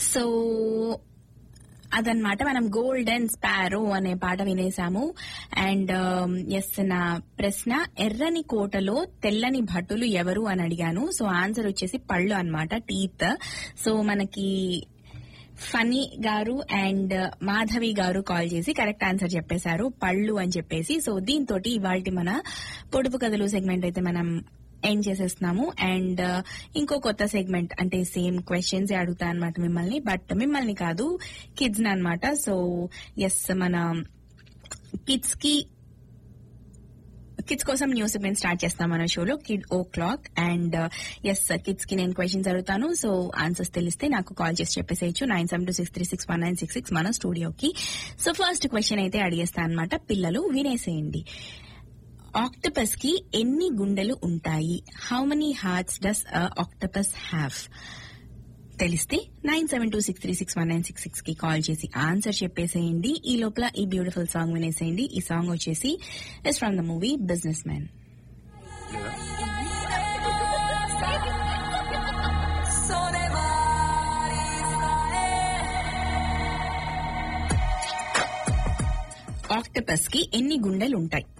so అదనమాట మనం golden sparrow అనే పాట వినేసాము అండ్ ఎస్ నా ప్రశ్న ఎర్రని కోటలో తెల్లని భటులు ఎవరు అని అడిగాను సో ఆన్సర్ వచ్చేసి పళ్ళు అన్నమాట టీత్ సో మనకి ఫనీ గారు అండ్ మాధవి గారు కాల్ చేసి కరెక్ట్ ఆన్సర్ చెప్పేశారు పళ్ళు అని చెప్పేసి సో దీంతో ఇవాళ మన పొడుపు కథలు సెగ్మెంట్ అయితే మనం ఎండ్ చేసేస్తున్నాము అండ్ ఇంకో కొత్త సెగ్మెంట్ అంటే సేమ్ క్వశ్చన్స్ అడుగుతా అనమాట మిమ్మల్ని బట్ మిమ్మల్ని కాదు కిడ్స్ అనమాట సో ఎస్ మన కిడ్స్ కి కిడ్స్ కోసం న్యూస్ మేము స్టార్ట్ చేస్తాం మన షోలో kid o'clock and yes kids కి నేను క్వశ్చన్స్ అడుగుతాను సో ఆన్సర్స్ తెలిస్తే నాకు కాల్ చేసి చెప్పేసేయచ్చు nine seven two six three six one nine six six మన స్టూడియోకి సో ఫస్ట్ క్వశ్చన్ అయితే అడిగేస్తా అనమాట పిల్లలు వినేసేయండి ఆక్టపస్ కి ఎన్ని గుండెలు ఉంటాయి how many hearts does octopus have తెలిస్తే nine seven two six three six one nine six six కి కాల్ చేసి ఆన్సర్ చెప్పేసేయండి ఈ లోపల ఈ బ్యూటిఫుల్ సాంగ్ వినేసేయండి ఈ సాంగ్ వచ్చేసి is from the movie Businessman octopus కి ఎన్ని గుండెలు ఉంటాయి